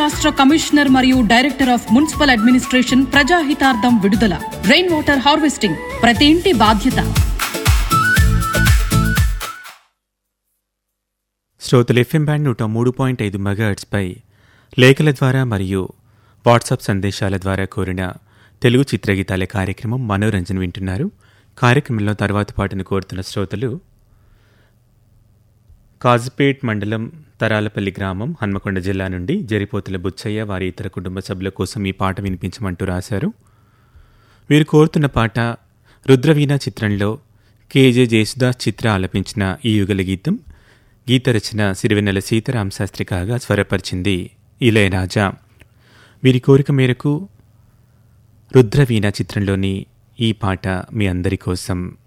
రాష్ట్ర కమిషనర్ మరియు director of municipal administration ప్రజాహితార్థం విడుదల రెయిన్ వాటర్ హార్వెస్టింగ్ ప్రతి ఇంటి బాధ్యత శ్రోతలు ఎఫ్ఎం బ్యాండ్ నూట మూడు పాయింట్ ఐదు మెగాహెట్స్పై లేఖల ద్వారా మరియు వాట్సాప్ సందేశాల ద్వారా కోరిన తెలుగు చిత్రగీతాల కార్యక్రమం మనోరంజన్ వింటున్నారు కార్యక్రమంలో తర్వాత పాటను కోరుతున్న శ్రోతలు కాజుపేట్ మండలం తరాలపల్లి గ్రామం హన్మకొండ జిల్లా నుండి జరిపోతుల బుచ్చయ్య వారి ఇతర కుటుంబ సభ్యుల కోసం ఈ పాట వినిపించమంటూ రాశారు వీరు కోరుతున్న పాట రుద్రవీణ చిత్రంలో కేజే జేసుదాస్ చిత్ర ఆలపించిన ఈ యుగల గీతం గీత రచన సిరివెన్నెల సీతారాం శాస్త్రి కాగా స్వరపరిచింది ఇళయరాజా వీరి కోరిక మేరకు రుద్రవీణ చిత్రంలోని ఈ పాట మీ అందరి కోసం